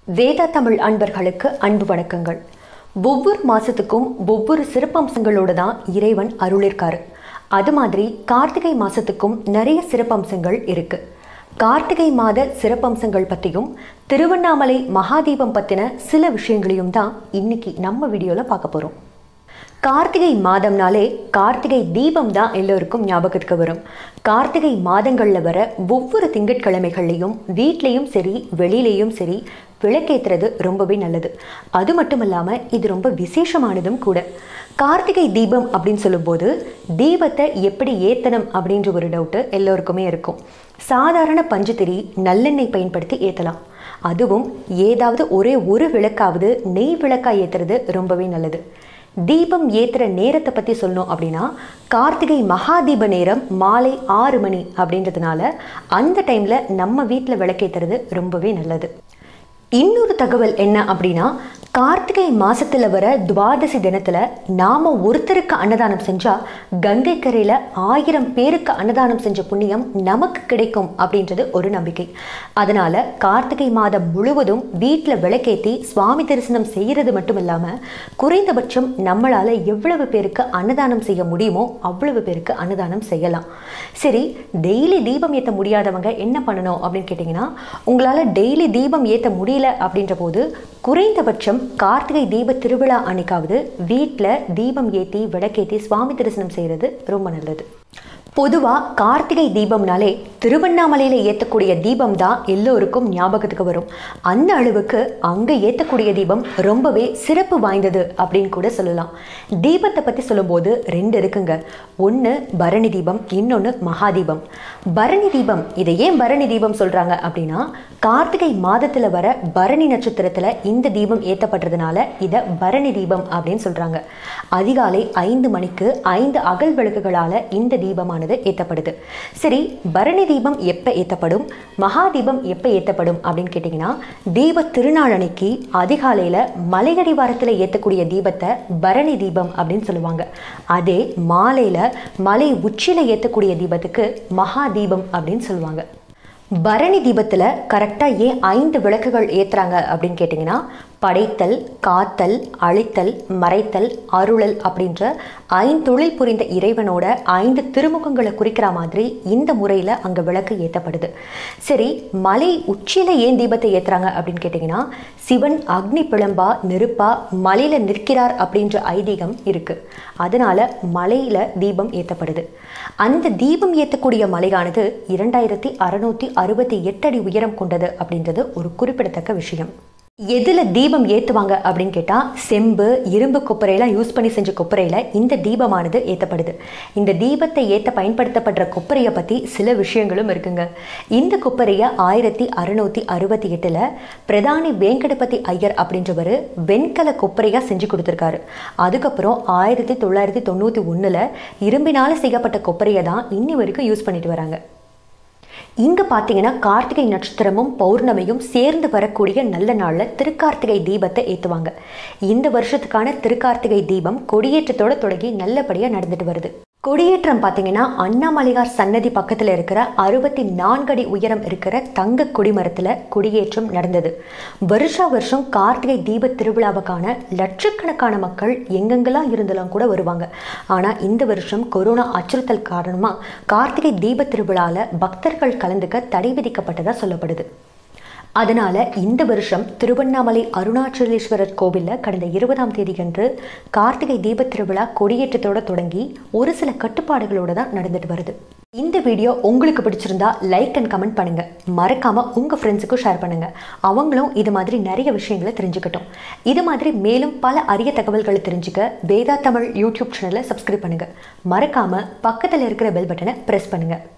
வேதா தமிழ் அன்பர்களுக்கு அன்பு வணக்கங்கள் ஒவ்வொரு மாசத்துக்கும் ஒவ்வொரு சிறப்பம்சங்களோட தான் இறைவன் அருளிருக்காரு அது மாதிரி கார்த்திகை மாசத்துக்கும் நிறைய சிறப்பம்சங்கள் இருக்கு கார்த்திகை மாத சிறப்பம்சங்கள் பற்றியும் திருவண்ணாமலை மகாதீபம் பற்றின சில விஷயங்களையும் தான் இன்னைக்கு நம்ம வீடியோவில் பார்க்க போகிறோம் கார்த்திகை மாதம்னாலே கார்த்திகை தீபம் தான் எல்லோருக்கும் ஞாபகத்துக்கு வரும் கார்த்திகை மாதங்களில் வர ஒவ்வொரு திங்கட்கிழமைகள்லையும் வீட்லேயும் சரி வெளியிலையும் சரி விளக்கேற்றுறது ரொம்பவே நல்லது அது மட்டும் இல்லாமல் இது ரொம்ப விசேஷமானதும் கூட கார்த்திகை தீபம் அப்படின்னு சொல்லும்போது தீபத்தை எப்படி ஏத்தணும் அப்படின்ற ஒரு டவுட்டு எல்லோருக்குமே இருக்கும் சாதாரண பஞ்சுத்திரி நல்லெண்ணெய் பயன்படுத்தி ஏற்றலாம் அதுவும் ஏதாவது ஒரே ஒரு விளக்காவது நெய் விளக்காக ஏற்றுறது ரொம்பவே நல்லது தீபம் ஏற்றுற நேரத்தை பற்றி சொல்லணும் அப்படின்னா கார்த்திகை மகாதீப நேரம் மாலை ஆறு மணி அப்படின்றதுனால அந்த டைமில் நம்ம வீட்டில் விளக்கேற்றுறது ரொம்பவே நல்லது இன்னொரு தகவல் என்ன அப்படின்னா கார்த்திகை மாசத்துல வர துவாதசி தினத்துல நாம ஒருத்தருக்கு அன்னதானம் செஞ்சா கங்கை கரையில ஆயிரம் பேருக்கு அன்னதானம் செஞ்ச புண்ணியம் நமக்கு கிடைக்கும் அப்படின்றது ஒரு நம்பிக்கை அதனால கார்த்திகை மாதம் முழுவதும் வீட்டில் விளக்கேத்தி சுவாமி தரிசனம் செய்யறது மட்டும் இல்லாம குறைந்தபட்சம் நம்மளால எவ்வளவு பேருக்கு அன்னதானம் செய்ய முடியுமோ அவ்வளவு பேருக்கு அன்னதானம் செய்யலாம் சரி டெய்லி தீபம் ஏற்ற முடியாதவங்க என்ன பண்ணணும் அப்படின்னு கேட்டிங்கன்னா உங்களால் டெய்லி தீபம் ஏற்ற முடியல அப்படின்ற போது குறைந்தபட்சம் கார்த்திகை தீப திருவிழா அன்னைக்காவது வீட்டில் தீபம் ஏற்றி விளக்கேற்றி சுவாமி தரிசனம் செய்கிறது ரொம்ப நல்லது பொதுவாக கார்த்திகை தீபம்னாலே திருவண்ணாமலையில் ஏற்றக்கூடிய தீபம் தான் எல்லோருக்கும் ஞாபகத்துக்கு வரும் அந்த அளவுக்கு அங்கே ஏற்றக்கூடிய தீபம் ரொம்பவே சிறப்பு வாய்ந்தது அப்படின்னு கூட சொல்லலாம் தீபத்தை பற்றி சொல்லும்போது ரெண்டு இருக்குங்க ஒன்று பரணி தீபம் இன்னொன்று மகாதீபம் பரணி தீபம் இதை ஏன் பரணி தீபம் சொல்கிறாங்க அப்படின்னா கார்த்திகை மாதத்தில் வர பரணி நட்சத்திரத்தில் இந்த தீபம் ஏற்றப்படுறதுனால இதை பரணி தீபம் அப்படின்னு சொல்கிறாங்க அதிகாலை ஐந்து மணிக்கு ஐந்து அகல் விளக்குகளால் இந்த தீபமானது ஏற்றப்படுது சரி பரணி தீபம் எப்போ ஏற்றப்படும் மகாதீபம் எப்போ ஏற்றப்படும் அப்படின்னு கேட்டிங்கன்னா தீப திருநாள் அன்னைக்கு அதிகாலையில் மலையடிவாரத்தில் ஏற்றக்கூடிய தீபத்தை பரணி தீபம் அப்படின்னு சொல்லுவாங்க அதே மாலையில் மலை உச்சியில் ஏற்றக்கூடிய தீபத்துக்கு மகா தீபம் அப்படின்னு சொல்லுவாங்க பரணி தீபத்தில் கரெக்டாக ஏன் ஐந்து விளக்குகள் ஏற்றுறாங்க அப்படின்னு கேட்டிங்கன்னா படைத்தல் காத்தல் அழித்தல் மறைத்தல் அருளல் அப்படின்ற ஐந்தொழில் புரிந்த இறைவனோட ஐந்து திருமுகங்களை குறிக்கிற மாதிரி இந்த முறையில் அங்கே விளக்கு ஏற்றப்படுது சரி மலை உச்சியில் ஏன் தீபத்தை ஏற்றுறாங்க அப்படின்னு கேட்டிங்கன்னா சிவன் அக்னி பிளம்பா நெருப்பா மலையில் நிற்கிறார் அப்படின்ற ஐதீகம் இருக்குது அதனால மலையில் தீபம் ஏற்றப்படுது அந்த தீபம் ஏற்றக்கூடிய மலையானது இரண்டாயிரத்தி அறுநூத்தி அறுபத்தி எட்டு அடி உயரம் கொண்டது அப்படின்றது ஒரு குறிப்பிடத்தக்க விஷயம் எதில் தீபம் ஏற்றுவாங்க அப்படின்னு கேட்டால் செம்பு இரும்பு கொப்பரையெல்லாம் யூஸ் பண்ணி செஞ்ச கொப்பரையில் இந்த தீபமானது ஏற்றப்படுது இந்த தீபத்தை ஏற்ற பயன்படுத்தப்படுற கொப்பரையை பற்றி சில விஷயங்களும் இருக்குங்க இந்த கொப்பரையை ஆயிரத்தி அறுநூற்றி அறுபத்தி எட்டில் பிரதானி வேங்கடபதி ஐயர் அப்படின்றவர் வெண்கல கொப்பரையாக செஞ்சு கொடுத்துருக்காரு அதுக்கப்புறம் ஆயிரத்தி தொள்ளாயிரத்தி தொண்ணூற்றி ஒன்றில் இரும்பினால் செய்யப்பட்ட கொப்பரையை தான் இன்னி வரைக்கும் யூஸ் பண்ணிட்டு வராங்க இங்கே பார்த்தீங்கன்னா கார்த்திகை நட்சத்திரமும் பௌர்ணமியும் சேர்ந்து வரக்கூடிய நல்ல நாளில் திருக்கார்த்திகை தீபத்தை ஏற்றுவாங்க இந்த வருஷத்துக்கான திருக்கார்த்திகை தீபம் கொடியேற்றத்தோடு தொடங்கி நல்லபடியாக நடந்துட்டு வருது கொடியேற்றம் பார்த்தீங்கன்னா அண்ணாமலையார் சன்னதி பக்கத்தில் இருக்கிற அறுபத்தி நான்கு அடி உயரம் இருக்கிற தங்க கொடிமரத்தில் கொடியேற்றம் நடந்தது வருஷா வருஷம் கார்த்திகை தீப திருவிழாவுக்கான லட்சக்கணக்கான மக்கள் எங்கெங்கெல்லாம் இருந்தெல்லாம் கூட வருவாங்க ஆனால் இந்த வருஷம் கொரோனா அச்சுறுத்தல் காரணமாக கார்த்திகை தீப திருவிழாவில் பக்தர்கள் கலந்துக்க தடை விதிக்கப்பட்டதாக சொல்லப்படுது அதனால் இந்த வருஷம் திருவண்ணாமலை அருணாச்சலேஸ்வரர் கோவிலில் கடந்த இருபதாம் தேதியன்று கார்த்திகை தீப திருவிழா கொடியேற்றத்தோடு தொடங்கி ஒரு சில கட்டுப்பாடுகளோடு தான் நடந்துட்டு வருது இந்த வீடியோ உங்களுக்கு பிடிச்சிருந்தா லைக் அண்ட் கமெண்ட் பண்ணுங்க மறக்காம உங்க ஃப்ரெண்ட்ஸுக்கும் ஷேர் பண்ணுங்க அவங்களும் இது மாதிரி நிறைய விஷயங்களை தெரிஞ்சுக்கட்டும் இது மாதிரி மேலும் பல அரிய தகவல்களை தெரிஞ்சுக்க வேதா தமிழ் யூடியூப் சேனலை சப்ஸ்கிரைப் பண்ணுங்க மறக்காம பக்கத்தில் இருக்கிற பெல் பட்டனை பிரஸ் பண்ணுங்க